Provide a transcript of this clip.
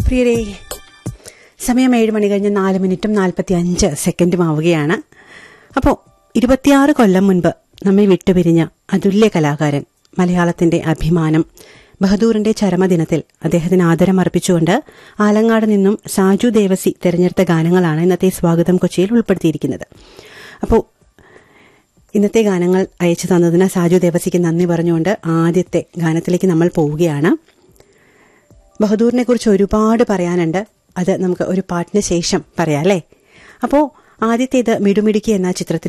പ്രിയരേ സമയം ഏഴ് മണി കഴിഞ്ഞ് നാല് മിനിറ്റും നാൽപ്പത്തി അഞ്ച് സെക്കൻഡും ആവുകയാണ് അപ്പോൾ ഇരുപത്തിയാറ് കൊല്ലം മുൻപ് നമ്മെ വിട്ടുപിരിഞ്ഞ അതുല്യ കലാകാരൻ മലയാളത്തിന്റെ അഭിമാനം ബഹദൂറിന്റെ ചരമദിനത്തിൽ അദ്ദേഹത്തിന് ആദരം അർപ്പിച്ചുകൊണ്ട് ആലങ്ങാട് നിന്നും സാജു ദേവസി തെരഞ്ഞെടുത്ത ഗാനങ്ങളാണ് ഇന്നത്തെ സ്വാഗതം കൊച്ചിയിൽ ഉൾപ്പെടുത്തിയിരിക്കുന്നത് അപ്പോൾ ഇന്നത്തെ ഗാനങ്ങൾ അയച്ചു തന്നതിന് സാജു ദേവസിക്ക് നന്ദി പറഞ്ഞുകൊണ്ട് ആദ്യത്തെ ഗാനത്തിലേക്ക് നമ്മൾ പോവുകയാണ് ബഹദൂറിനെ കുറിച്ച് ഒരുപാട് പറയാനുണ്ട് അത് നമുക്ക് ഒരു പാട്ടിന് ശേഷം പറയാം അല്ലേ അപ്പോൾ ആദ്യത്തേത് മിടുമിടുക്കി എന്ന ചിത്രത്തിൽ